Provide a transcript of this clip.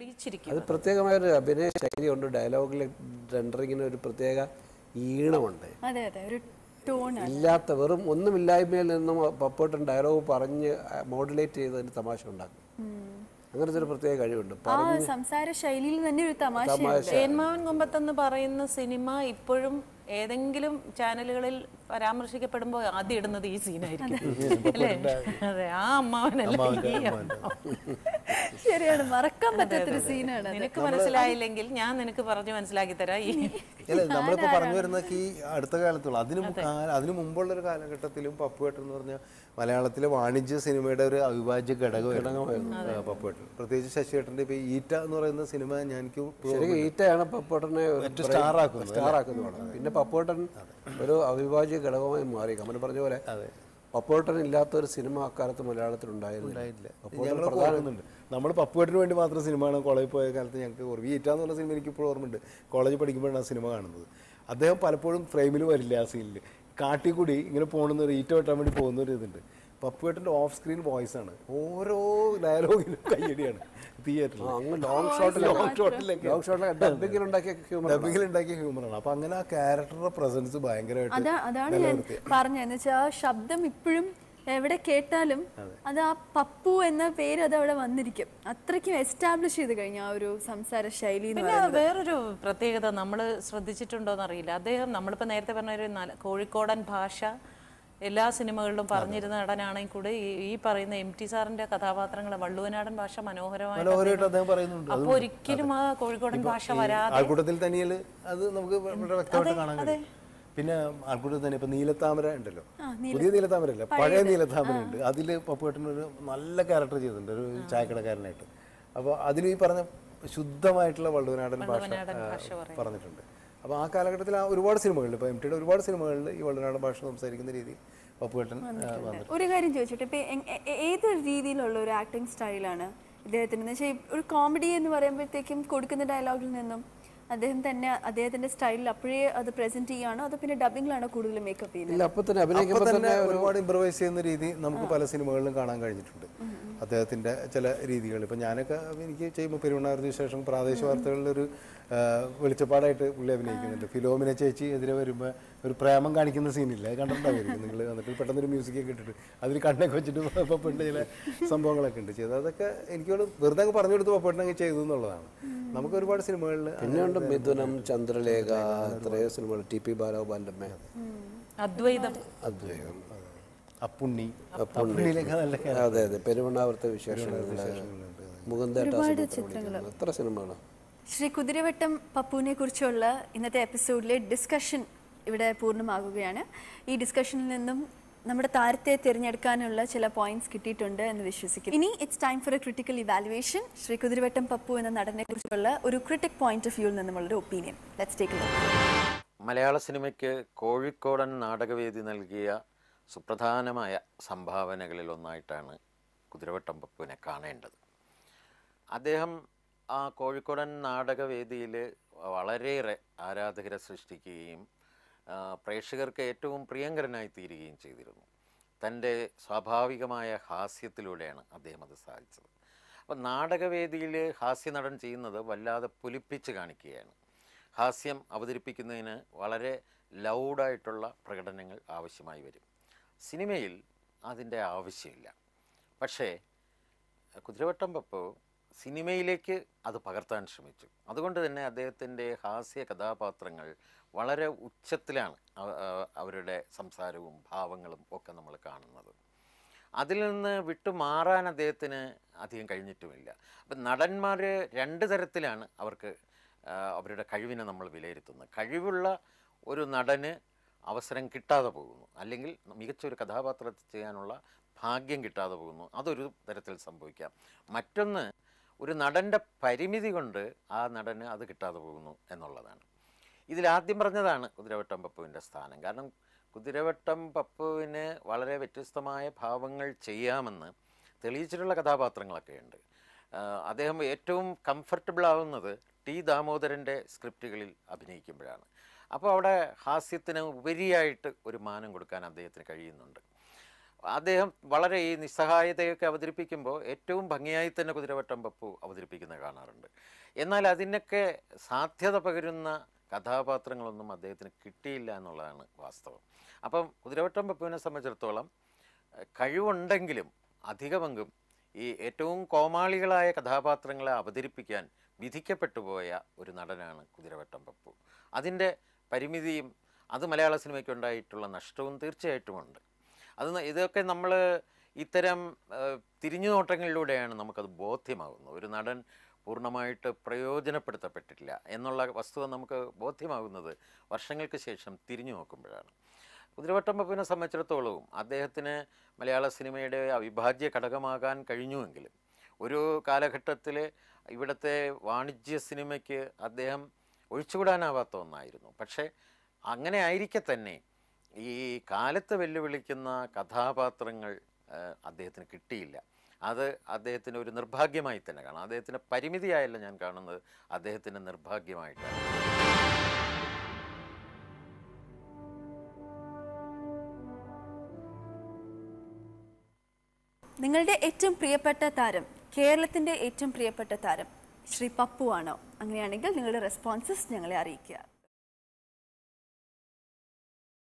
തെളിയിച്ചിരിക്കും അത് പ്രത്യേകമായൊരു അഭിനയ ശൈലിയുണ്ട് ഡയലോഗിൽ രണ്ടറിങ്ങിന് ഒരു പ്രത്യേക ഈണമുണ്ട് അതെ അതെ ഒരു ടോൺ ഇല്ലാത്ത വെറും ഒന്നുമില്ലായ്മയിൽ നിന്നും പപ്പോട്ടൻ ഡയലോഗ് പറഞ്ഞ് മോഡുലേറ്റ് ചെയ്ത് അതിന് തമാശ ഉണ്ടാക്കും അങ്ങനത്തെ ഒരു പ്രത്യേക കഴിവുണ്ട് ആ സംസാര ശൈലിയിൽ തന്നെ ഒരു തമാശ തേന്മാവൻ കൊമ്പത്തെന്ന് പറയുന്ന സിനിമ ഇപ്പോഴും ഏതെങ്കിലും ചാനലുകളിൽ പരാമർശിക്കപ്പെടുമ്പോൾ ആദ്യം ഇടുന്നത് ഈ സീനായിരിക്കും അല്ലേ അതെ ആ അമ്മാവനല്ലേ ഈ അമ്മാവൻ. ശരിയാണ് മറക്കാൻ പറ്റാത്തൊരു സീനാണ് നിനക്ക് മനസ്സിലായില്ലെങ്കിൽ ഞാൻ നിനക്ക് പറഞ്ഞു മനസ്സിലാക്കി തരാം ഈ അല്ല നമ്മളിപ്പോ പറഞ്ഞു വരുന്നതൊക്കെ ഈ അടുത്ത കാലത്തുള്ള അതിന് മു- കാ- അതിന് മുമ്പുള്ള ഒരു കാലഘട്ടത്തിലും പപ്പുവേട്ടൻ എന്ന് പറഞ്ഞാൽ മലയാളത്തിലെ വാണിജ്യ സിനിമയുടെ ഒരു അവിഭാജ്യ ഘടകമായിരുന്നു ആ, പപ്പുവേട്ടൻ പ്രത്യേകിച്ച് ശശിയേട്ടന്റെ ഇപ്പൊ ഈറ്റ എന്ന് പറയുന്ന സിനിമ ഞാൻ എനിക്ക് ഇപ്പോ ശരിക്കും ഈറ്റയാണ് പപ്പോട്ടനെ ഏറ്റവും star ആക്കുന്നത്, സ്റ്റാർ ആക്കുന്നത് പിന്നെ പപ്പോട്ടൻ ഒരു അവിഭാജ്യ ഘടകമായി മാറി കമൽ പറഞ്ഞ പോലെ പപ്പോട്ടൻ ഇല്ലാത്ത ഒരു സിനിമ അക്കാലത്ത് മലയാളത്തിൽ ഉണ്ടായിരുന്നില്ല ഞങ്ങൾ ഓർക്കുന്നുണ്ട് നമ്മൾ പപ്പുവേട്ടിന് വേണ്ടി മാത്രം സിനിമയാണ് കോളേജിൽ പോയ കാലത്ത് ഞങ്ങൾക്ക് ഓർമ്മ ഈറ്റ എന്ന് പറഞ്ഞ സിനിമ എനിക്ക് ഇപ്പോൾ ഓർമ്മയുണ്ട് കോളേജിൽ പഠിക്കുമ്പോഴാണ് ആ സിനിമ കാണുന്നത് അദ്ദേഹം പലപ്പോഴും ഫ്രെയിമിൽ വരില്ല ആ സീനിൽ കാട്ടിക്കൂടി ഇങ്ങനെ പോകുന്ന ഒരു ഈറ്റ വെട്ടാൻ വേണ്ടി പോകുന്ന ഒരു ഇതുണ്ട് പപ്പുവേട്ടൻ്റെ ഓഫ് സ്ക്രീൻ വോയിസ് ആണ് ഓരോ ഡയലോഗിനും കയ്യടിയാണ് തിയേറ്ററിൽ അങ്ങ് ലോങ് ഷോട്ടിൽ ലോങ് ഷോട്ടിലൊക്കെ ലോങ് ഷോട്ടിലൊക്കെ ഡബിങ്ങിൽ ഉണ്ടാക്കിയ ഹ്യൂമർ ഡബിങ്ങിൽ ഉണ്ടാക്കിയ ഹ്യൂമറാണ് അപ്പൊ അങ്ങനെ ആ ക്യാരക്ടറുടെ പ്രസൻസ് ഭയങ്കരമായിട്ട് അതാ അതാണ് ഞാൻ പറഞ്ഞത് എന്ന് വെച്ചാൽ ആ ശബ്ദം ഇപ്പോഴും എവിടെ കേട്ടാലും അത് ആ പപ്പു എന്ന പേര് അത് അവിടെ വന്നിരിക്കും അത്രയ്ക്കും എസ്റ്റാബ്ലിഷ് ചെയ്ത് കഴിഞ്ഞ ആ ഒരു സംസാര ശൈലി എന്ന് പിന്നെ വേറൊരു പ്രത്യേകത നമ്മൾ ശ്രദ്ധിച്ചിട്ടുണ്ടോന്ന് അറിയില്ല അദ്ദേഹം നമ്മളിപ്പോൾ നേരത്തെ പറഞ്ഞ ഒരു നല്ല കോഴിക്കോടൻ ഭാഷ എല്ലാ സിനിമകളിലും പറഞ്ഞിരുന്ന നടനാണെങ്കിൽ കൂടെ ഈ- ഈ പറയുന്ന എം ടി സാറിന്റെ കഥാപാത്രങ്ങൾ വള്ളുവനാടൻ ഭാഷ മനോഹരമായി മനോഹരമായിട്ട് അദ്ദേഹം പറയുന്നുണ്ട് അപ്പൊ ഒരിക്കലും ആ കോഴിക്കോടൻ ഭാഷ വരാതെ ആൾക്കൂട്ടത്തിൽ തന്നെയല് അത് നമുക്ക് വളരെ വ്യക്തമായിട്ട് കാണാൻ കഴിയും പിന്നെ ആൾക്കൂട്ടത്തിൽ തന്നെ ഇപ്പൊ നീലത്താമര ഉണ്ടല്ലോ പുതിയ നീലത്താമര അല്ല പഴയ നീലത്താമര ഉണ്ട് അതില് പപ്പുവേട്ടൻ ഒരു നല്ല ക്യാരക്ടർ ചെയ്തിട്ടുണ്ട് ഒരു ചായക്കടക്കാരനായിട്ട് അപ്പോൾ അതിൽ ഈ പറഞ്ഞ ശുദ്ധമായിട്ടുള്ള വള്ളുവനാടൻ ഭാഷ ആ, പറഞ്ഞിട്ടുണ്ട് അപ്പോൾ ആ കാലഘട്ടത്തിൽ ആ ഒരുപാട് സിനിമകളിൽ ഇപ്പോൾ എം ടിയുടെ ഒരുപാട് സിനിമകളിൽ ഈ വള്ളുവനാടൻ ഭാഷ സംസാരിക്കുന്ന രീതി പപ്പുവേട്ടൻ ആ, വന്നിട്ടുണ്ട് ഒരു കാര്യം ചോദിച്ചോട്ടെ ഇപ്പൊ എങ്- എ- എ- ഏത് രീതിയിലുള്ള ഒരു ആക്ടിങ് സ്റ്റൈലാണ് ഇദ്ദേഹത്തിന് എന്ന് വെച്ചാൽ ഒരു കോമഡി എന്ന് പറയുമ്പോഴത്തേക്കും കൊടുക്കുന്ന ഡയലോഗിൽ നിന്നും അദ്ദേഹം തന്നെ അദ്ദേഹത്തിന്റെ സ്റ്റൈലിൽ അപ്പോഴേ അത് പ്രസന്റ് ചെയ്യുകയാണോ അതോ പിന്നെ ഡബിങ്ങിലാണോ കൂടുതൽ മേക്കപ്പ് ചെയ്യുന്നത് ഇല്ല അപ്പൊ തന്നെ അപ്പൊ അഭിനയിക്കുമ്പോൾ തന്നെ ഒരുപാട് ഇമ്പ്രവൈസ് ചെയ്യുന്ന രീതി നമുക്ക് പല സിനിമകളിലും കാണാൻ കഴിഞ്ഞിട്ടുണ്ട് അദ്ദേഹത്തിന്റെ ചില രീതികൾ ഇപ്പൊ ഞാനൊക്കെ എനിക്ക് ചെയ്യുമ്പോൾ പെരുവണ്ണാറിന് ശേഷം പ്രാദേശിക വാർത്തകളിലൊരു ആ, വെളിച്ചപ്പാടായിട്ട് പുള്ളി അഭിനയിക്കുന്നുണ്ട് ഫിലോമിന ചേച്ചി എതിരെ വരുമ്പോൾ ഒരു പ്രേമം കാണിക്കുന്ന സീനില്ല അത് കണ്ടിട്ടുണ്ടാവും നിങ്ങൾ വന്നിട്ട് പെട്ടെന്നൊരു മ്യൂസിക് ഒക്കെ ഇട്ടിട്ട് അതിൽ കണ്ണൊക്കെ വെച്ചിട്ട് പപ്പുണ്ട് ചില സംഭവങ്ങളൊക്കെ ഉണ്ട് ചെയ്തത് അതൊക്കെ എനിക്ക് തോന്നുന്നു വെറുതെ അങ്ങ് പറഞ്ഞു കൊടുത്ത് പപ്പുട്ടനൊക്കെ ചെയ്തു എന്നുള്ളതാണ് നമുക്ക് ഒരുപാട് സിനിമകളിൽ പിന്നെയുണ്ട് മിഥുനം ചന്ദ്രലേഖ എത്രയോ സിനിമകൾ ടി പി ബാലഗോപാലിന്റെ അമ്മ അദ്വൈതം അദ്വൈതം അപ്പുണ്ണി അപ്പുണ്ണിയിലൊക്കെ നല്ല അതെ അതെ പെരുവണ്ണാവൃത്ത വിശേഷങ്ങളുണ്ട് മുകുന്ദേട്ട എത്ര സിനിമകളാണ് ശ്രീ കുതിരവട്ടം പപ്പുവിനെ കുറിച്ചുള്ള ഇന്നത്തെ എപ്പിസോഡിലെ ഡിസ്കഷൻ ഇവിടെ പൂർണ്ണമാകുകയാണ് ഈ ഡിസ്കഷനിൽ നിന്നും നമ്മുടെ താരത്തെ തിരഞ്ഞെടുക്കാനുള്ള ചില പോയിന്റ്സ് കിട്ടിയിട്ടുണ്ട് എന്ന് വിശ്വസിക്കുന്നു ഇനി it's time for a critical evaluation Shri Kuthiravattam Pappu എന്ന നടനെ കുറിച്ചുള്ള ഒരു ക്രിട്ടിക് പോയിന്റ് ഓഫ് വ്യൂവിൽ നിന്നുമുള്ള ഒരു ഒപ്പീനിയൻ ലെറ്റ്സ് ടേക്ക് മലയാള സിനിമയ്ക്ക് കോഴിക്കോടൻ നാടകവേദി നൽകിയ സുപ്രധാനമായ സംഭാവനകളിൽ ഒന്നായിട്ടാണ് കുതിരവട്ടം പപ്പുവിനെ കാണേണ്ടത് അദ്ദേഹം ആ കോഴിക്കോടൻ നാടകവേദിയിൽ വളരെയേറെ ആരാധകരെ സൃഷ്ടിക്കുകയും ആ, പ്രേക്ഷകർക്ക് ഏറ്റവും പ്രിയങ്കരനായി തീരുകയും ചെയ്തിരുന്നു തൻ്റെ സ്വാഭാവികമായ ഹാസ്യത്തിലൂടെയാണ് അദ്ദേഹം അത് സാധിച്ചത് അപ്പം നാടകവേദിയിൽ ഹാസ്യനടൻ ചെയ്യുന്നത് വല്ലാതെ പൊലിപ്പിച്ച് കാണിക്കുകയാണ് ഹാസ്യം അവതരിപ്പിക്കുന്നതിന് വളരെ ലൗഡായിട്ടുള്ള പ്രകടനങ്ങൾ ആവശ്യമായി വരും സിനിമയിൽ അതിൻ്റെ ആവശ്യമില്ല പക്ഷേ കുതിരവട്ടം പപ്പു സിനിമയിലേക്ക് അത് പകർത്താൻ ശ്രമിച്ചു അതുകൊണ്ട് തന്നെ അദ്ദേഹത്തിൻ്റെ ഹാസ്യ കഥാപാത്രങ്ങൾ വളരെ ഉച്ചത്തിലാണ് അവ- അവ- അവരുടെ സംസാരവും ഭാവങ്ങളും ഒക്കെ നമ്മൾ കാണുന്നത് അതിൽ നിന്ന് വിട്ടുമാറാൻ അദ്ദേഹത്തിന് അധികം കഴിഞ്ഞിട്ടുമില്ല അപ്പം നടന്മാർ രണ്ട് തരത്തിലാണ് അവർക്ക് ആ, അവരുടെ കഴിവിനെ നമ്മൾ വിലയിരുത്തുന്നത് കഴിവുള്ള ഒരു നടന് അവസരം കിട്ടാതെ പോകുന്നു അല്ലെങ്കിൽ മികച്ചൊരു കഥാപാത്രത്തെ ചെയ്യാനുള്ള ഭാഗ്യം കിട്ടാതെ പോകുന്നു അതൊരു തരത്തിൽ സംഭവിക്കാം മറ്റൊന്ന് ഒരു നടൻ്റെ പരിമിതി കൊണ്ട് ആ നടന് അത് കിട്ടാതെ പോകുന്നു എന്നുള്ളതാണ് ഇതിലാദ്യം പറഞ്ഞതാണ് കുതിരവട്ടം പപ്പുവിൻ്റെ സ്ഥാനം കാരണം കുതിരവട്ടം പപ്പുവിന് വളരെ വ്യത്യസ്തമായ ഭാവങ്ങൾ ചെയ്യാമെന്ന് തെളിയിച്ചിട്ടുള്ള കഥാപാത്രങ്ങളൊക്കെ ഉണ്ട് ആഹ് അദ്ദേഹം ഏറ്റവും കംഫർട്ടബിൾ ആവുന്നത് ടി ദാമോദരൻ്റെ സ്ക്രിപ്റ്റുകളിൽ അഭിനയിക്കുമ്പോഴാണ് അപ്പോൾ അവിടെ ഹാസ്യത്തിന് ഉപരിയായിട്ട് ഒരു മാനം കൊടുക്കാൻ അദ്ദേഹത്തിന് കഴിയുന്നുണ്ട് അദ്ദേഹം വളരെ ഈ നിസ്സഹായതയൊക്കെ അവതരിപ്പിക്കുമ്പോൾ ഏറ്റവും ഭംഗിയായി തന്നെ കുതിരവട്ടം പപ്പു അവതരിപ്പിക്കുന്നത് കാണാറുണ്ട് എന്നാൽ അതിനൊക്കെ സാധ്യത പകരുന്ന കഥാപാത്രങ്ങളൊന്നും അദ്ദേഹത്തിന് കിട്ടിയില്ല എന്നുള്ളതാണ് വാസ്തവം അപ്പം കുതിരവട്ടം പപ്പുവിനെ സംബന്ധിച്ചിടത്തോളം ഏഹ്, കഴിവുണ്ടെങ്കിലും അധിക പങ്കും ഈ ഏറ്റവും കോമാളികളായ കഥാപാത്രങ്ങളെ അവതരിപ്പിക്കാൻ വിധിക്കപ്പെട്ടു പോയ ഒരു നടനാണ് കുതിരവട്ടം പപ്പു അതിൻ്റെ പരിമിതിയും അത് മലയാള സിനിമയ്ക്ക് ഉണ്ടായിട്ടുള്ള നഷ്ടവും തീർച്ചയായിട്ടുമുണ്ട് അത് ന- ഇതൊക്കെ നമ്മൾ ഇത്തരം ഏഹ്, തിരിഞ്ഞുനോട്ടങ്ങളിലൂടെയാണ് നമുക്കത് ബോധ്യമാകുന്നത് ഒരു നടൻ പൂർണ്ണമായിട്ട് പ്രയോജനപ്പെടുത്തപ്പെട്ടിട്ടില്ല എന്നുള്ള വസ്തുത നമുക്ക് ബോധ്യമാകുന്നത് വർഷങ്ങൾക്ക് ശേഷം തിരിഞ്ഞു നോക്കുമ്പോഴാണ് കുതിരവട്ടം പപ്പുവിനെ സംബന്ധിച്ചിടത്തോളവും അദ്ദേഹത്തിന് മലയാള സിനിമയുടെ അവിഭാജ്യ ഘടകമാകാൻ കഴിഞ്ഞുവെങ്കിലും ഒരു കാലഘട്ടത്തിൽ ഇവിടുത്തെ വാണിജ്യ സിനിമയ്ക്ക് അദ്ദേഹം ഒഴിച്ചുകൂടാനാവാത്ത ഒന്നായിരുന്നു പക്ഷേ അങ്ങനെ ആയിരിക്കെ തന്നെ ഈ കാലത്ത് വെല്ലുവിളിക്കുന്ന കഥാപാത്രങ്ങൾ ആ, അദ്ദേഹത്തിന് കിട്ടിയില്ല അത് അദ്ദേഹത്തിന് ഒരു നിർഭാഗ്യമായി തന്നെ കാണാം അദ്ദേഹത്തിന് പരിമിതിയായല്ല ഞാൻ കാണുന്നത് അദ്ദേഹത്തിൻ്റെ നിർഭാഗ്യമായിട്ടാണ് നിങ്ങളുടെ ഏറ്റവും പ്രിയപ്പെട്ട താരം കേരളത്തിന്റെ ഏറ്റവും പ്രിയപ്പെട്ട താരം ശ്രീ പപ്പു ആണോ അങ്ങനെയാണെങ്കിൽ നിങ്ങളുടെ റെസ്പോൺസസ് ഞങ്ങളെ അറിയിക്കുക